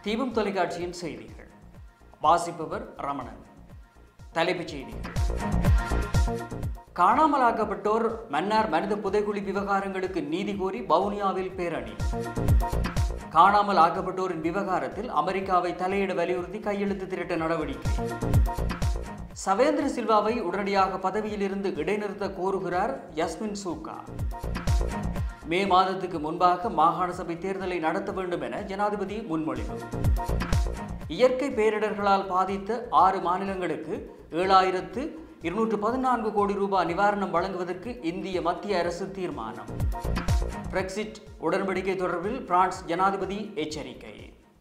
தீபம் தொலைக்காட்சியின் செய்திகள் வாசிப்பவர் ரமணன் தலைப்புச் செய்திகள் காணாமலாக்கப்பட்டோர் மன்னார் மனித புதைகுழி விவகாரங்களுக்கு நீதி கோரி வவுனியாவில் பேரணி காணாமல் ஆக்கப்பட்டோரின் விவகாரத்தில் அமெரிக்காவை தலையிட வலியுறுத்தி கையெழுத்து திரட்ட நடவடிக்கை சவேந்திர சில்வாவை உடனடியாக பதவியிலிருந்து இடைநிறுத்த கோருகிறார் யஸ்மின் சூக்கா மே மாதத்துக்கு முன்பாக மாகாண சபை தேர்தலை நடத்த வேண்டும் என ஜனாதிபதி முன்மொழிவு இயற்கை பேரிடர்களால் பாதித்த ஆறு மாநிலங்களுக்கு ஏழாயிரத்து இருநூற்று பதினான்கு கோடி ரூபாய் நிவாரணம் வழங்குவதற்கு இந்திய மத்திய அரசு தீர்மானம் பிரெக்சிட் உடன்படிக்கை தொடர்பில் பிரான்ஸ் ஜனாதிபதி எச்சரிக்கை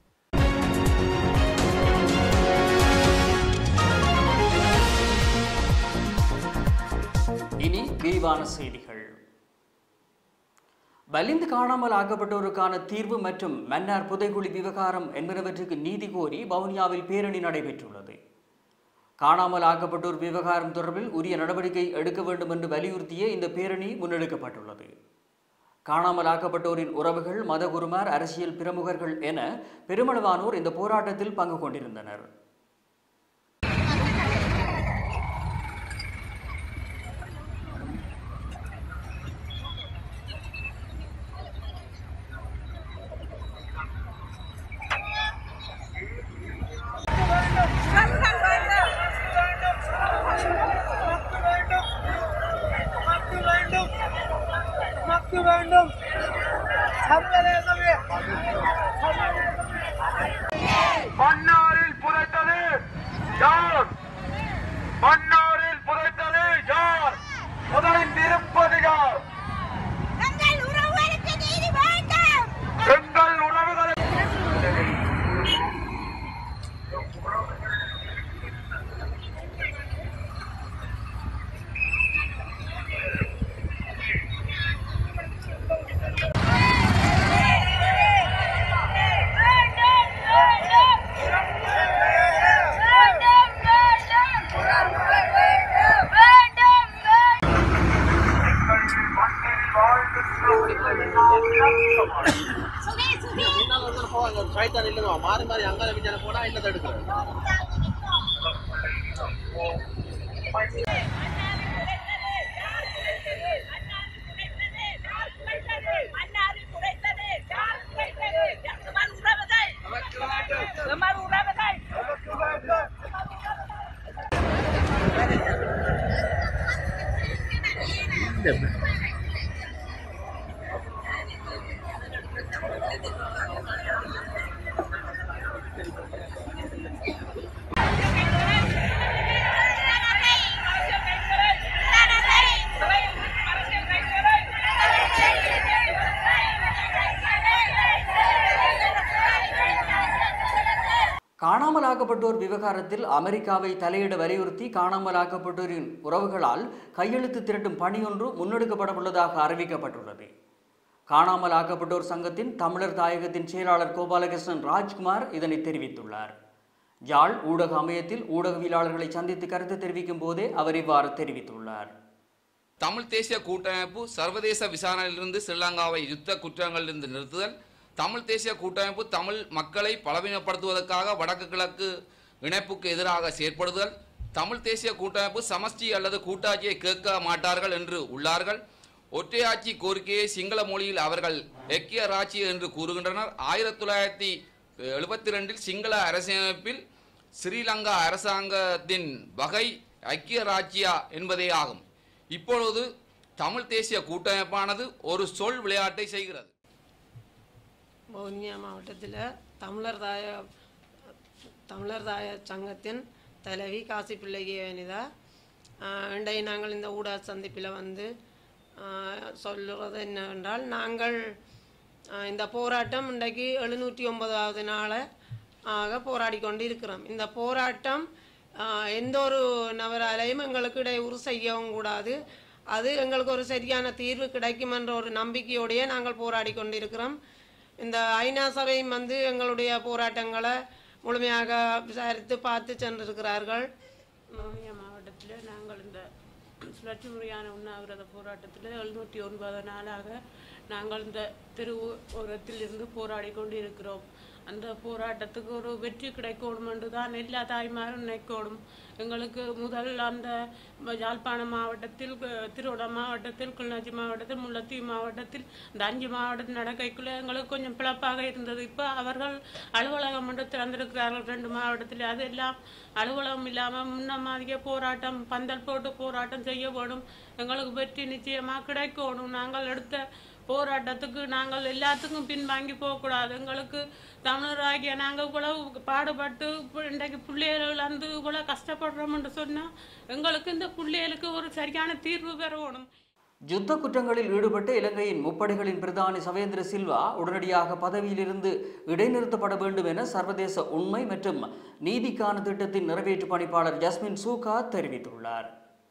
இனி விரிவான செய்திகள் வலிந்து காணாமல் ஆக்கப்பட்டோருக்கான தீர்வு மற்றும் மன்னார் புதைகுழி விவகாரம் என்பனவற்றுக்கு நீதி கோரி வவுனியாவில் பேரணி நடைபெற்றுள்ளது காணாமல் ஆக்கப்பட்டோர் விவகாரம் தொடர்பில் உரிய நடவடிக்கை எடுக்க வேண்டும் என்று வலியுறுத்திய இந்த பேரணி முன்னெடுக்கப்பட்டுள்ளது காணாமல் ஆக்கப்பட்டோரின் உறவுகள் மதகுருமார் அரசியல் பிரமுகர்கள் என பெருமளவானோர் இந்த போராட்டத்தில் பங்கு கொண்டிருந்தனர் மக்கு வேண்டும் சர்வதேசமே மன்னாரில் புதைத்தது யார் மன்னாரில் புதைத்தது யார் புதைந்திருப்பது யார் எங்கள் உறவுகளுக்கு நீதி வேண்டும் எங்கள் உறவுகளை மண்ணில் வாழ்ந்து சைத்தான் இல்லைங்க மாறி மாறி அங்கால விஞ்ஞான போனா என்ன தடுக்கிறது காணாமலாக்கப்பட்டோர் விவகாரத்தில் அமெரிக்காவை தலையிட வலியுறுத்தி காணாமலாக்கப்பட்டோரின் உறவுகளால் கையெழுத்து திரட்டும் பணியொன்று முன்னெடுக்கப்படவுள்ளதாக அறிவிக்கப்பட்டுள்ளது காணாமலாக்கப்பட்டோர் சங்கத்தின் தமிழர் தாயகத்தின் செயலாளர் கோபாலகிருஷ்ணன் ராஜ்குமார் இதனை தெரிவித்துள்ளார் யாழ் ஊடக அமையத்தில் ஊடகவியலாளர்களை சந்தித்து கருத்து தெரிவிக்கும் போதே அவர் இவ்வாறு தெரிவித்துள்ளார் தமிழ் தேசிய கூட்டமைப்பு சர்வதேச விசாரணையிலிருந்து ஸ்ரீலங்காவை யுத்த குற்றங்களிலிருந்து நிறுத்துதல் தமிழ் தேசிய கூட்டமைப்பு தமிழ் மக்களை பலவீனப்படுத்துவதற்காக வடக்கு கிழக்கு இணைப்புக்கு எதிராக செயற்படுதல் தமிழ் தேசிய கூட்டமைப்பு சமஷ்டி அல்லது கூட்டாட்சியை கேட்க மாட்டார்கள் என்று உள்ளார்கள் ஒற்றையாட்சி கோரிக்கையை சிங்கள மொழியில் அவர்கள் ஐக்கிய ராட்சி என்று கூறுகின்றனர் ஆயிரத்தி தொள்ளாயிரத்தி எழுபத்தி ரெண்டில் சிங்கள அரசியலமைப்பில் ஸ்ரீலங்கா அரசாங்கத்தின் வகை ஐக்கிய ராஜ்யா என்பதே ஆகும் இப்பொழுது தமிழ் தேசிய கூட்டமைப்பானது ஒரு சொல் விளையாட்டை செய்கிறது வவுனியா மாவட்டத்தில் தமிழர் தாய தமிழர் தாய சங்கத்தின் தலைவி காசி பிள்ளைகி வனிதா இன்றைய நாங்கள் இந்த ஊடக சந்திப்பில் வந்து ஆஹ், சொல்லுறது என்னவென்றால் நாங்கள் ஆஹ், இந்த போராட்டம் இன்றைக்கு எழுநூற்றி ஒன்பதாவது நாளை ஆக போராடி கொண்டு இருக்கிறோம் இந்த போராட்டம் ஆஹ், எந்த ஒரு நபராலையும் எங்களுக்கு இடையூறு செய்யவும் கூடாது அது எங்களுக்கு ஒரு சரியான தீர்வு கிடைக்கும் என்ற ஒரு நம்பிக்கையோடையே நாங்கள் போராடி கொண்டிருக்கிறோம் இந்த ஐநா சபையும் வந்து எங்களுடைய போராட்டங்களை முழுமையாக விசாரித்து பார்த்து சென்றிருக்கிறார்கள் வவுனியா மாவட்டத்தில் நாங்கள் இந்த சுழற்சி முறையான உண்ணாவிரத போராட்டத்தில் எழுநூற்றி ஒன்பது நாளாக நாங்கள் இந்த தெரு ஓரத்தில் இருந்து போராடி கொண்டு இருக்கிறோம் அந்த போராட்டத்துக்கு ஒரு வெற்றி கிடைக்கணும் என்று தான் எல்லா தாய்மாரும் நினைக்கணும் எங்களுக்கு முதல் அந்த யாழ்ப்பாணம் மாவட்டத்தில் கு- திருவண்ணாமலை மாவட்டத்தில் கிளிநொச்சி மாவட்டத்தில் முல்லைத்தீவு மாவட்டத்தில் இந்த அஞ்சு மாவட்டத்தில் நடக்கைக்குள்ள எங்களுக்கு கொஞ்சம் பிளப்பாக இருந்தது இப்போ அவர்கள் அலுவலகம் என்று திறந்திருக்கிறார்கள் ரெண்டு மாவட்டத்தில் அதெல்லாம் அலுவலகம் இல்லாமல் முன்ன மாதிரியே போராட்டம் பந்தல் போட்டு போராட்டம் செய்ய வேணும் எங்களுக்கு வெற்றி நிச்சயமாக கிடைக்கணும் நாங்கள் எடுத்த போராட்டத்துக்கு நாங்கள் எல்லாத்துக்கும் பின்வாங்கி போகக்கூடாது எங்களுக்கு தமிழராகிய நாங்கள் இவ்வளவு பாடுபட்டு இப்ப இன்றைக்கு பிள்ளைகள் வந்து இவ்வளோ கஷ்டப்படுறோம்னு சொன்னால் எங்களுக்கு இந்த பிள்ளைகளுக்கு ஒரு சரியான தீர்வு பெறணும் யுத்த குற்றங்களில் ஈடுபட்ட இலங்கையின் முப்படைகளின் பிரதானி சவேந்திர சில்வா உடனடியாக பதவியிலிருந்து இடைநிறுத்தப்பட வேண்டும் என சர்வதேச உண்மை மற்றும் நீதிக்கான திட்டத்தின் நிறைவேற்று பணிப்பாளர் ஜஸ்மின் சூகா தெரிவித்துள்ளார்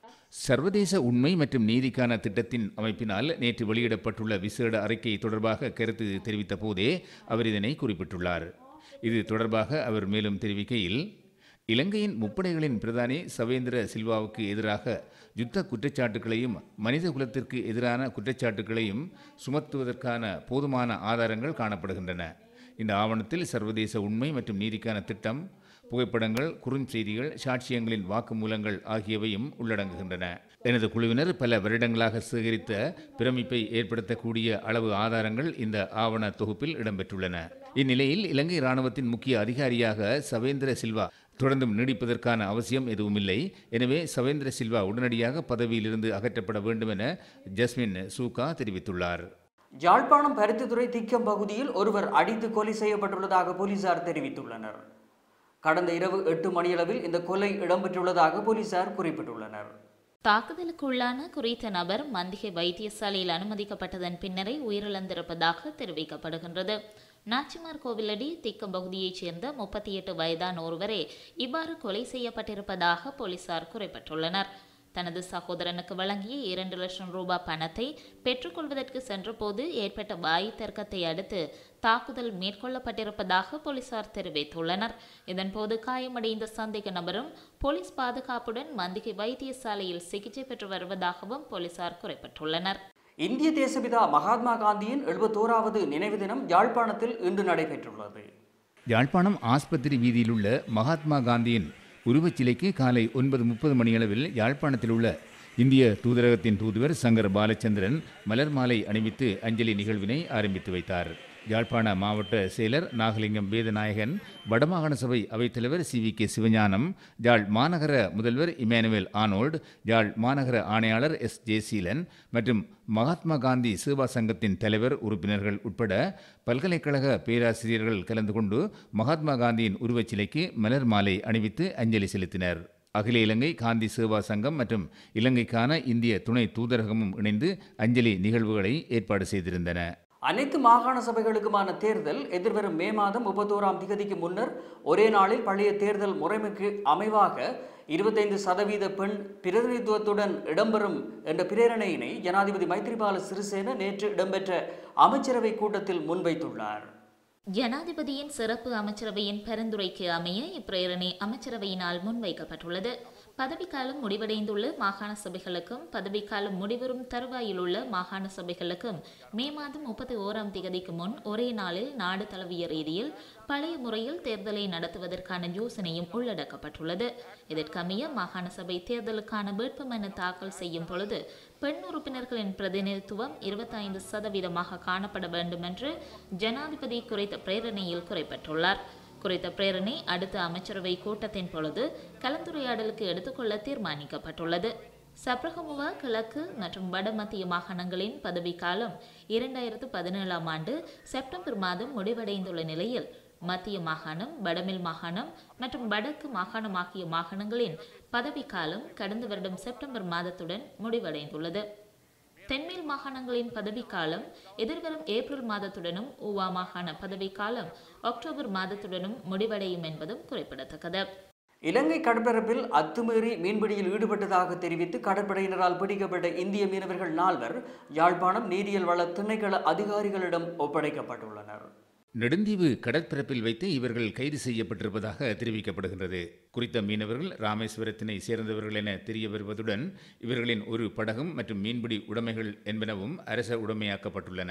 சர்வதேச உண்மை மற்றும் நீதிக்கான திட்டத்தின் அமைப்பினால் நேற்று வெளியிடப்பட்டுள்ள விசேட அறிக்கை தொடர்பாக கருத்து தெரிவித்த போதே அவர் இதனை குறிப்பிட்டுள்ளார் இது தொடர்பாக அவர் மேலும் தெரிவிக்கையில் இலங்கையின் முப்படைகளின் பிரதானி சவேந்திர சில்வாவுக்கு எதிராக யுத்த குற்றச்சாட்டுகளையும் மனித குலத்திற்கு எதிரான குற்றச்சாட்டுகளையும் சுமத்துவதற்கான போதுமான ஆதாரங்கள் காணப்படுகின்றன இந்த ஆவணத்தில் சர்வதேச உண்மை மற்றும் நீதிக்கான திட்டம் புகைப்படங்கள் குறுஞ்செய்திகள் சாட்சியங்களின் வாக்குமூலங்கள் ஆகியவையும் உள்ளடங்குகின்றன எனது குழுவினர் பல வருடங்களாக சேகரித்த பிரமிப்பை ஏற்படுத்தக்கூடிய அளவு ஆதாரங்கள் இந்த ஆவண தொகுப்பில் இடம்பெற்றுள்ளன இந்நிலையில் இலங்கை இராணுவத்தின் முக்கிய அதிகாரியாக சவேந்திர சில்வா தொடர்ந்தும் நீடிப்பதற்கான அவசியம் எதுவுமில்லை எனவே சவேந்திர சில்வா உடனடியாக பதவியிலிருந்து அகற்றப்பட வேண்டும் என ஜஸ்மின் சூகா தெரிவித்துள்ளார் யாழ்ப்பாணம் பருத்தித்துறை திக்கம் பகுதியில் ஒருவர் அடித்து கொலை செய்யப்பட்டுள்ளதாக போலீசார் தெரிவித்துள்ளனர் கடந்த இரவு எட்டு மணியளவில் இந்த கொலை இடம்பெற்றுள்ளதாக போலீசார் குறிப்பிட்டுள்ளனர் தாக்குதலுக்கு உள்ளான குறித்த நபர் மந்திகை வைத்தியசாலையில் அனுமதிக்கப்பட்டதன் பின்னரே உயிரிழந்திருப்பதாக தெரிவிக்கப்படுகின்றது நாச்சிமார் கோவிலடி திக்கம் பகுதியைச் சேர்ந்த முப்பத்தி எட்டு வயதான ஒருவரே இவ்வாறு கொலை செய்யப்பட்டிருப்பதாக போலீசார் குறிப்பிட்டுள்ளனர் தனது சகோதரனுக்கு வழங்கிய இரண்டு லட்சம் ரூபாய் பணத்தை பெற்றுக்கொள்வதற்கு சென்றபோது ஏற்பட்ட வாயு தர்க்கத்தை அடுத்து தாக்குதல் மேற்கொள்ளப்பட்டிருப்பதாக போலீசார் தெரிவித்துள்ளனர் இதன்போது காயமடைந்த சந்தேக நபரும் போலீஸ் பாதுகாப்புடன் மந்திகை வைத்தியசாலையில் சிகிச்சை பெற்று வருவதாகவும் போலீசார் குறிப்பிட்டுள்ளனர் இந்திய தேசபிதா மகாத்மா காந்தியின் எழுபத்தோராவது நினைவு தினம் யாழ்ப்பாணத்தில் இன்று நடைபெற்றுள்ளது யாழ்ப்பாணம் ஆஸ்பத்திரி வீதியில் உள்ள மகாத்மா காந்தியின் உருவச்சிலைக்கு காலை ஒன்பது முப்பது மணியளவில் யாழ்ப்பாணத்தில் உள்ள இந்திய தூதரகத்தின் தூதுவர் சங்கர் பாலச்சந்திரன் மலர் மாலை அணிவித்து அஞ்சலி நிகழ்வினை ஆரம்பித்து வைத்தார் யாழ்ப்பாண மாவட்ட செயலர் நாகலிங்கம் வேதநாயகன் வடமாகாண சபை அவைத்தலைவர் C V K Sivagnanam Yarl மாநகர முதல்வர் இமானுவேல் ஆனோல்ட் யாழ் மாநகர ஆணையாளர் எஸ் ஜெயசீலன் மற்றும் மகாத்மா காந்தி சேவா சங்கத்தின் தலைவர் உறுப்பினர்கள் உட்பட பல்கலைக்கழக பேராசிரியர்கள் கலந்து கொண்டு மகாத்மா காந்தியின் உருவச்சிலைக்கு மலர் மாலை அணிவித்து அஞ்சலி செலுத்தினர் அகில இலங்கை காந்தி சேவா சங்கம் மற்றும் இலங்கைக்கான இந்திய துணை தூதரகமும் இணைந்து அஞ்சலி நிகழ்வுகளை ஏற்பாடு செய்திருந்தன அனைத்து மாகாண சபைகளுக்குமான தேர்தல் எதிர்வரும் மே மாதம் முப்பத்தோராம் திகதிக்கு முன்னர் ஒரே நாளில் பழைய தேர்தல் முறைமைக்கு அமைவாக இருபத்தைந்து சதவீத பெண் பிரதிநிதித்துவத்துடன் இடம்பெறும் என்ற பிரேரணையினை ஜனாதிபதி மைத்ரிபால சிறிசேன நேற்று இடம்பெற்ற அமைச்சரவை கூட்டத்தில் முன்வைத்துள்ளார் ஜனாதிபதியின் சிறப்பு அமைச்சரவையின் பரிந்துரைக்கு அமைய இப்பிரேரணை அமைச்சரவையினால் முன்வைக்கப்பட்டுள்ளது பதவிக்காலம் முடிவடைந்துள்ள மாகாண சபைகளுக்கும் பதவிக்காலம் முடிவரும் தருவாயில் உள்ள மாகாண சபைகளுக்கும் மே மாதம் முப்பத்தி ஓராம் தேதிக்கு முன் ஒரே நாளில் நாடு தழுவிய ரீதியில் பழைய முறையில் தேர்தலை நடத்துவதற்கான யோசனையும் உள்ளடக்கப்பட்டுள்ளது இதற்கமைய மாகாண சபை தேர்தலுக்கான வேட்புமனு தாக்கல் செய்யும் பொழுது பெண் உறுப்பினர்களின் பிரதிநிதித்துவம் இருபத்தைந்து சதவீதமாக காணப்பட வேண்டும் என்று ஜனாதிபதி குறித்த பிரேரணையில் குறிப்பிட்டுள்ளார் குறித்த பிரேரணை அடுத்த அமைச்சரவை கூட்டத்தின் பொழுது கலந்துரையாடலுக்கு எடுத்துக்கொள்ள தீர்மானிக்கப்பட்டுள்ளது சப்ரகமுவா கிழக்கு மற்றும் வட மத்திய மாகாணங்களின் பதவிக்காலம் இரண்டாயிரத்து பதினேழாம் ஆண்டு செப்டம்பர் மாதம் முடிவடைந்துள்ள நிலையில் மத்திய மாகாணம் வடமில் மாகாணம் மற்றும் வடக்கு மாகாணம் ஆகிய மாகாணங்களின் பதவிக்காலம் கடந்த வருடம் செப்டம்பர் மாதத்துடன் முடிவடைந்துள்ளது தென்மேல் மாகாணங்களின் பதவிக்காலம் எதிர்வரும் ஏப்ரல் மாதத்துடனும் ஊவா மாகாண பதவிக்காலம் அக்டோபர் மாதத்துடனும் முடிவடையும் என்பதும் குறிப்பிடத்தக்கது இலங்கை கடற்பரப்பில் அத்துமீறி மீன்பிடியில் ஈடுபட்டதாக தெரிவித்து கடற்படையினரால் பிடிக்கப்பட்ட இந்திய மீனவர்கள் நால்வர் யாழ்ப்பாணம் நீரியல் வள திணைக்கள அதிகாரிகளிடம் ஒப்படைக்கப்பட்டுள்ளனர் நெடுந்தீவு கடற்பரப்பில் வைத்து இவர்கள் கைது செய்யப்பட்டிருப்பதாக தெரிவிக்கப்படுகின்றது குறித்த மீனவர்கள் ராமேஸ்வரத்தினை சேர்ந்தவர்கள் என தெரிய வருவதுடன் இவர்களின் ஒரு படகும் மற்றும் மீன்பிடி உடைமைகள் என்பனவும் அரச உடைமையாக்கப்பட்டுள்ளன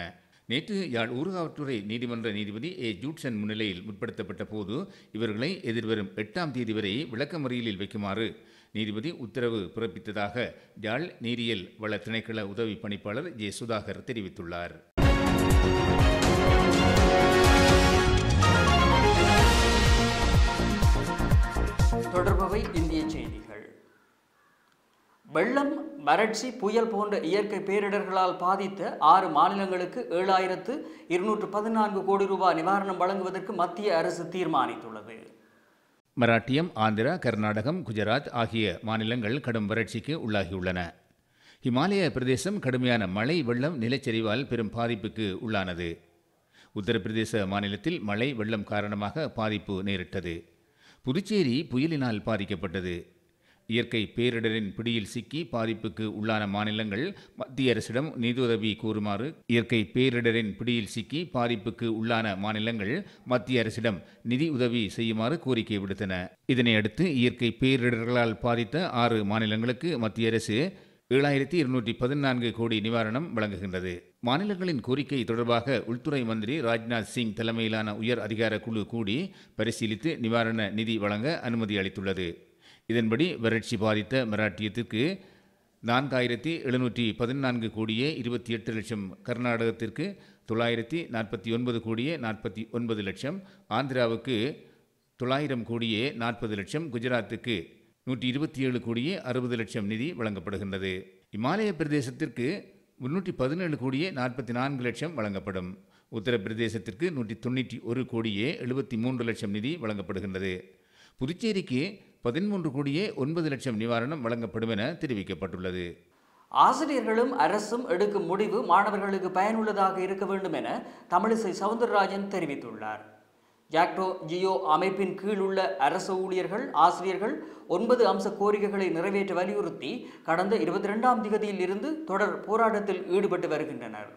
நேற்று யாழ் ஊர்காவற்றுறை நீதிமன்ற நீதிபதி ஏ ஜூட்சன் முன்னிலையில் முற்படுத்தப்பட்ட போது இவர்களை எதிர்வரும் எட்டாம் தேதி வரை விளக்கமறியலில் வைக்குமாறு நீதிபதி உத்தரவு பிறப்பித்ததாக யாழ் நீரியல் வள திணைக்கள உதவி பணிப்பாளர் ஜே சுதாகர் தெரிவித்துள்ளார் தொடர்பவை இந்திய செய்திகள் வெள்ளம் வறட்சி புயல் போன்ற இயற்கை பேரிடர்களால் பாதித்த ஆறு மாநிலங்களுக்கு ஏழாயிரத்து இருநூற்று பதினான்கு கோடி ரூபாய் நிவாரணம் வழங்குவதற்கு மத்திய அரசு தீர்மானித்துள்ளது மராட்டியம் ஆந்திரா கர்நாடகம் குஜராத் ஆகிய மாநிலங்கள் கடும் வறட்சிக்கு உள்ளாகியுள்ளன இமாலய பிரதேசம் கடுமையான மழை வெள்ளம் நிலச்சரிவால் பெரும் பாதிப்புக்கு உள்ளானது உத்தரப்பிரதேச மாநிலத்தில் மழை வெள்ளம் காரணமாக பாதிப்பு நேரிட்டது புதுச்சேரி புயலினால் பாதிக்கப்பட்டது இயற்கை பேரிடரின் பிடியில் சிக்கி பாதிப்புக்கு உள்ளான மாநிலங்கள் மத்திய அரசிடம் நிதியுதவி கூறுமாறு இயற்கை பேரிடரின் பிடியில் சிக்கி பாதிப்புக்கு உள்ளான மாநிலங்கள் மத்திய அரசிடம் நிதி உதவி செய்யுமாறு கோரிக்கை விடுத்தன இதனையடுத்து இயற்கை பேரிடர்களால் பாதித்த ஆறு மாநிலங்களுக்கு மத்திய அரசு ஏழாயிரத்தி இருநூற்றி பதினான்கு கோடி நிவாரணம் வழங்குகின்றது மாநிலங்களின் கோரிக்கை தொடர்பாக உள்துறை மந்திரி ராஜ்நாத் சிங் தலைமையிலான உயர் அதிகார குழு கூடி பரிசீலித்து நிவாரண நிதி வழங்க அனுமதி அளித்துள்ளது இதன்படி வறட்சி பாதித்த மராட்டியத்திற்கு நான்காயிரத்தி எழுநூற்றி பதினான்கு கோடியே இருபத்தி எட்டு லட்சம் கர்நாடகத்திற்கு தொள்ளாயிரத்தி நாற்பத்தி ஒன்பது கோடியே நாற்பத்தி ஒன்பது லட்சம் ஆந்திராவுக்கு தொள்ளாயிரம் கோடியே நாற்பது லட்சம் குஜராத்துக்கு நூற்றி இருபத்தி ஏழு கோடியே அறுபது லட்சம் நிதி வழங்கப்படுகின்றது இமாலய பிரதேசத்திற்கு முன்னூற்றி பதினேழு கோடியே நாற்பத்தி நான்கு லட்சம் வழங்கப்படும் உத்தரப்பிரதேசத்திற்கு நூற்றி தொண்ணூற்றி ஒரு கோடியே எழுபத்தி மூன்று லட்சம் நிதி வழங்கப்படுகின்றது புதுச்சேரிக்கு பதிமூன்று கோடியே ஒன்பது லட்சம் நிவாரணம் வழங்கப்படும் என தெரிவிக்கப்பட்டுள்ளது ஆசிரியர்களும் அரசும் எடுக்கும் முடிவு மாணவர்களுக்கு பயனுள்ளதாக இருக்க வேண்டும் என தமிழிசை சவுந்தரராஜன் தெரிவித்துள்ளார் ஜாக்டோ ஜியோ அமைப்பின் கீழ் உள்ள அரசு ஊழியர்கள் ஆசிரியர்கள் ஒன்பது அம்ச கோரிக்கைகளை நிறைவேற்ற வலியுறுத்தி கடந்த இருபத்தி ரெண்டாம் திகதியில் இருந்து தொடர் போராட்டத்தில் ஈடுபட்டு வருகின்றனர்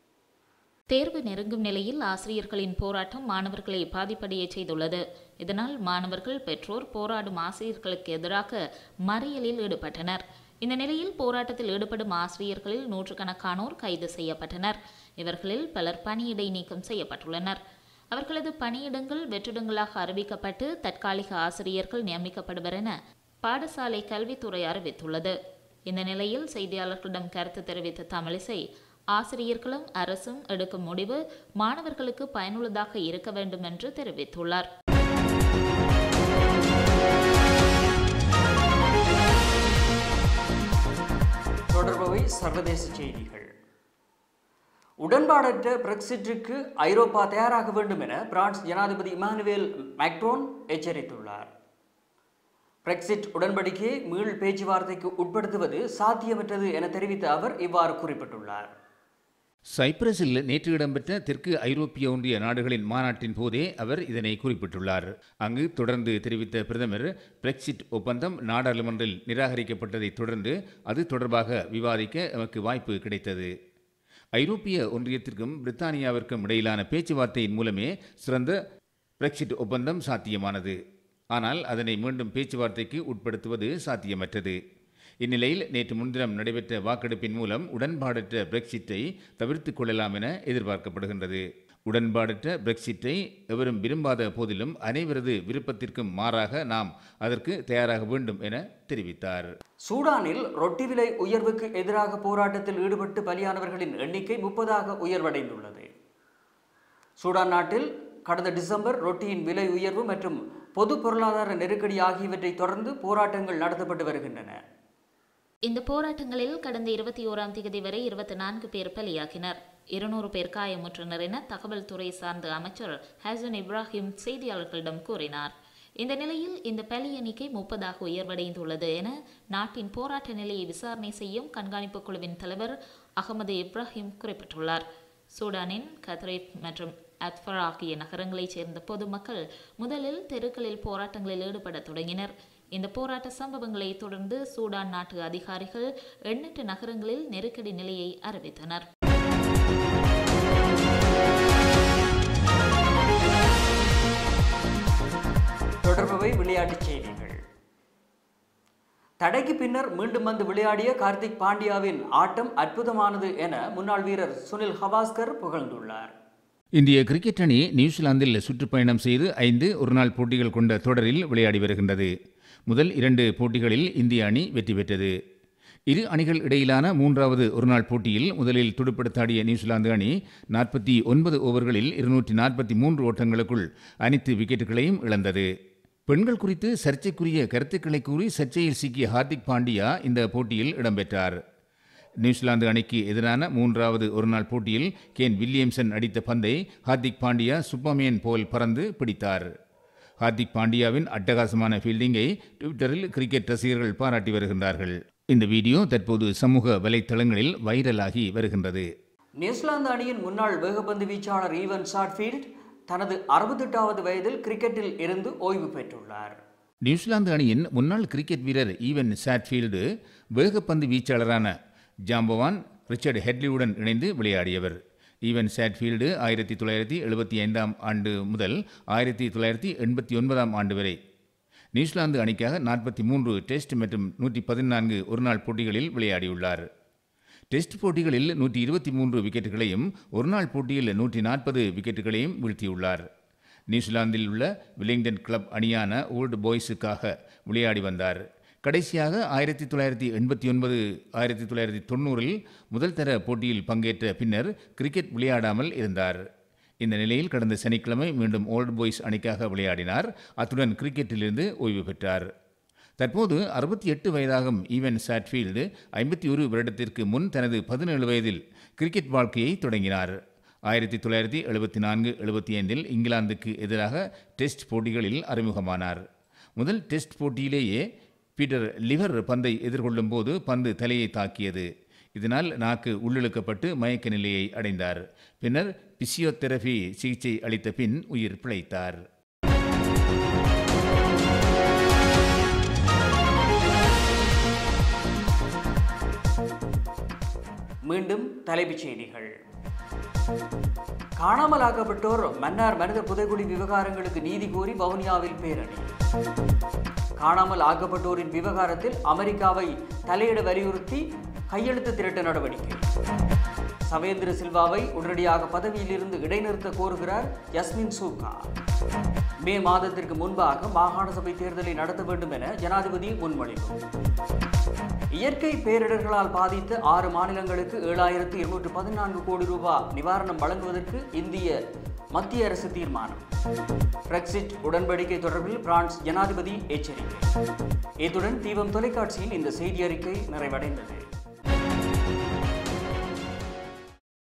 தேர்வு நெருங்கும் நிலையில் ஆசிரியர்களின் போராட்டம் மாணவர்களை பாதிப்படைய செய்துள்ளது இதனால் மாணவர்கள் பெற்றோர் போராடும் ஆசிரியர்களுக்கு எதிராக மறியலில் ஈடுபட்டனர் இந்த நிலையில் போராட்டத்தில் ஈடுபடும் ஆசிரியர்களில் நூற்றுக்கணக்கானோர் கைது செய்யப்பட்டனர் இவர்களில் பலர் பணியிடை நீக்கம் செய்யப்பட்டுள்ளனர் அவர்களது பணியிடங்கள் வெற்றிடங்களாக அறிவிக்கப்பட்டு தற்காலிக ஆசிரியர்கள் நியமிக்கப்படுவர் என பாடசாலை கல்வித்துறை அறிவித்துள்ளது இந்த நிலையில் செய்தியாளர்களிடம் கருத்து தெரிவித்த தமிழிசை ஆசிரியர்களும் அரசும் எடுக்கும் முடிவு மாணவர்களுக்கு பயனுள்ளதாக இருக்க வேண்டும் என்று தெரிவித்துள்ளார் தொடர்பவை சர்வதேச செய்திகள் உடன்பாடற்ற பிரெக்சிட்டுக்கு ஐரோப்பா தயாராக வேண்டும் என பிரான்ஸ் ஜனாதிபதி இமானுவேல் மேக்ரோன் எச்சரித்துள்ளார் பிரெக்சிட் உடன்படிக்கையை மீள் பேச்சுவார்த்தைக்கு உட்படுத்துவது சாத்தியமற்றது என தெரிவித்த அவர் இவ்வாறு குறிப்பிட்டுள்ளார் சைப்ரஸில் நேற்று இடம்பெற்ற தெற்கு ஐரோப்பிய ஒன்றிய நாடுகளின் மாநாட்டின் போதே அவர் இதனை குறிப்பிட்டுள்ளார் அங்கு தொடர்ந்து தெரிவித்த பிரதமர் பிரெக்சிட் ஒப்பந்தம் நாடாளுமன்றில் நிராகரிக்கப்பட்டதைத் தொடர்ந்து அது தொடர்பாக விவாதிக்க எமக்கு வாய்ப்பு கிடைத்தது ஐரோப்பிய ஒன்றியத்திற்கும் பிரித்தானியாவிற்கும் இடையிலான பேச்சுவார்த்தையின் மூலமே சிறந்த பிரெக்சிட் ஒப்பந்தம் சாத்தியமானது ஆனால் அதனை மீண்டும் பேச்சுவார்த்தைக்கு உட்படுத்துவது சாத்தியமற்றது இந்நிலையில் நேற்று முன்தினம் நடைபெற்ற வாக்கெடுப்பின் மூலம் உடன்பாடற்ற பிரெக்சிட்டை தவிர்த்து கொள்ளலாம் என எதிர்பார்க்கப்படுகின்றது உடன்பாடற்ற பிரெக்சிட்டை எவரும் விரும்பாத போதிலும் அனைவரது விருப்பத்திற்கும் மாறாக நாம் அதற்கு தயாராக வேண்டும் என தெரிவித்தார் சூடானில் ரொட்டி விலை உயர்வுக்கு எதிராக போராட்டத்தில் ஈடுபட்டு பலியானவர்களின் எண்ணிக்கை முப்பதாக உயர்வடைந்துள்ளது சூடான் நாட்டில் கடந்த டிசம்பர் ரொட்டியின் விலை உயர்வு மற்றும் பொது பொருளாதார நெருக்கடி ஆகியவற்றை தொடர்ந்து போராட்டங்கள் நடத்தப்பட்டு வருகின்றன இந்த போராட்டங்களில் கடந்த இருபத்தி ஓராம் தேதி வரை இருபத்தி நான்கு பேர் பலியாகினர் இருநூறு பேர் காயமுற்றனர் என தகவல் துறை சார்ந்த அமைச்சர் ஹசன் இப்ராஹிம் செய்தியாளர்களிடம் கூறினார் இந்த நிலையில் இந்த பலி எண்ணிக்கை முப்பதாக உயர்வடைந்துள்ளது என நாட்டின் போராட்ட நிலையை விசாரணை செய்யும் கண்காணிப்பு குழுவின் தலைவர் அகமது இப்ராஹிம் குறிப்பிட்டுள்ளார் சூடானின் கத்ரேப் மற்றும் அத்ஃபர் ஆகிய நகரங்களைச் சேர்ந்த பொதுமக்கள் முதலில் தெருக்களில் போராட்டங்களில் ஈடுபடத் தொடங்கினர் இந்த போராட்ட சம்பவங்களை தொடர்ந்து சூடான் நாட்டு அதிகாரிகள் எண்ணற்ற நகரங்களில் நெருக்கடி நிலையை அறிவித்தனர் தொடர்பவை விளையாட்டுச் செய்திகள் தடைக்கு பின்னர் மீண்டும் வந்து விளையாடிய கார்த்திக் பாண்டியாவின் ஆட்டம் அற்புதமானது என முன்னாள் வீரர் சுனில் ஹவாஸ்கர் புகழ்ந்துள்ளார் இந்திய கிரிக்கெட் அணி நியூசிலாந்தில் சுற்றுப்பயணம் செய்து ஐந்து ஒருநாள் போட்டிகள் கொண்ட தொடரில் விளையாடி வருகின்றது முதல் இரண்டு போட்டிகளில் இந்திய அணி வெற்றி பெற்றது இரு அணிகள் இடையிலான மூன்றாவது ஒருநாள் போட்டியில் முதலில் துடுப்படுத்தாடிய நியூசிலாந்து அணி நாற்பத்தி ஒன்பது ஓவர்களில் இருநூற்றி நாற்பத்தி மூன்று ஓட்டங்களுக்குள் அனைத்து விக்கெட்டுகளையும் இழந்தது பெண்கள் குறித்து சர்ச்சைக்குரிய கருத்துக்களை கூறி சர்ச்சையில் சிக்கிய ஹார்திக் பாண்டியா இந்த போட்டியில் இடம்பெற்றார் நியூசிலாந்து அணிக்கு எதிரான மூன்றாவது ஒருநாள் போட்டியில் கேன் வில்லியம்சன் அடித்த பந்தை ஹார்திக் பாண்டியா சுப்பமேன் போல் பறந்து பிடித்தார் ஹார்திக் பாண்டியாவின் அட்டகாசமான ஃபீல்டிங்கை ட்விட்டரில் கிரிக்கெட் ரசிகர்கள் பாராட்டி வருகின்றார்கள் இந்த வீடியோ தற்போது சமூக வலைத்தளங்களில் வைரலாகி வருகின்றது நியூசிலாந்து அணியின் முன்னாள் வேகப்பந்து வீச்சாளர் ஈவன் ஷாட்ஃபீல்ட் தனது அறுபத்தெட்டாவது வயதில் கிரிக்கெட்டில் இருந்து ஓய்வு பெற்றுள்ளார் நியூசிலாந்து அணியின் முன்னாள் கிரிக்கெட் வீரர் ஈவன் சாட்ஃபீல்டு வேகப்பந்து வீச்சாளரான ஜாம்பவான் ரிச்சர்ட் ஹெட்லியுடன் இணைந்து விளையாடியவர் ஈவன் சாட்ஃபீல்டு ஆயிரத்தி தொள்ளாயிரத்தி எழுபத்தி ஐந்தாம் ஆண்டு முதல் ஆயிரத்தி தொள்ளாயிரத்தி எண்பத்தி ஒன்பதாம் ஆண்டு வரை நியூசிலாந்து அணிக்காக நாற்பத்தி மூன்று டெஸ்ட் மற்றும் நூற்றி பதினான்கு ஒருநாள் போட்டிகளில் விளையாடியுள்ளார் டெஸ்ட் போட்டிகளில் நூற்றி இருபத்தி மூன்று விக்கெட்டுகளையும் ஒருநாள் போட்டியில் நூற்றி நாற்பது விக்கெட்டுகளையும் வீழ்த்தியுள்ளார் நியூசிலாந்தில் உள்ள வில்லிங்டன் கிளப் அணியான ஓல்டு பாய்ஸுக்காக விளையாடி வந்தார் கடைசியாக ஆயிரத்தி தொள்ளாயிரத்தி எண்பத்தி ஒன்பது ஆயிரத்தி தொள்ளாயிரத்தி தொண்ணூறில் முதல் தர போட்டியில் பங்கேற்ற பின்னர் கிரிக்கெட் விளையாடாமல் இருந்தார் இந்த நிலையில் கடந்த சனிக்கிழமை மீண்டும் ஓல்டு பாய்ஸ் அணிக்காக விளையாடினார் அத்துடன் கிரிக்கெட்டிலிருந்து ஓய்வு பெற்றார் தற்போது அறுபத்தி எட்டு வயதாகும் ஈவன் சாட்ஃபீல்டு ஐம்பத்தி ஒரு வருடத்திற்கு முன் தனது பதினேழு வயதில் கிரிக்கெட் வாழ்க்கையை தொடங்கினார் ஆயிரத்தி தொள்ளாயிரத்தி எழுபத்தி நான்கு எழுபத்தி ஐந்தில் இங்கிலாந்துக்கு எதிராக டெஸ்ட் போட்டிகளில் அறிமுகமானார் முதல் டெஸ்ட் போட்டியிலேயே பீட்டர் லிவர் பந்தை எதிர்கொள்ளும் போது பந்து தலையை தாக்கியது இதனால் நாக்கு உள்ளிழுக்கப்பட்டு மயக்க நிலையை அடைந்தார் பின்னர் பிசியோதெரபி சிகிச்சை அளித்த பின் உயிர் பிழைத்தார் மீண்டும் தலைப்புச் செய்திகள் காணாமலாக்கப்பட்டோர் மன்னார் மனித புதைகுழி விவகாரங்களுக்கு நீதி கோரி வவுனியாவில் பேரணி காணாமல் ஆக்கப்பட்டோரின் விவகாரத்தில் அமெரிக்காவை தலையிட வலியுறுத்தி கையெழுத்து திரட்ட நடவடிக்கை சவேந்திர சில்வாவை உடனடியாக பதவியிலிருந்து இடைநிறுத்த கோருகிறார் யஸ்மின் சூகா மே மாதத்திற்கு முன்பாக மாகாண சபை தேர்தலை நடத்த வேண்டும் என ஜனாதிபதி முன்மொழிவு இயற்கை பேரிடர்களால் பாதித்த ஆறு மாநிலங்களுக்கு ஏழாயிரத்து இருநூற்று பதினான்கு கோடி ரூபாய் நிவாரணம் வழங்குவதற்கு இந்திய மத்திய அரசு தீர்மானம் பிரெக்சிட் உடன்படிக்கை தொடர்பில் பிரான்ஸ் ஜனாதிபதி எச்சரிக்கை இத்துடன் தீபம் தொலைக்காட்சியில் இந்த செய்தி அறிக்கை நிறைவடைந்தது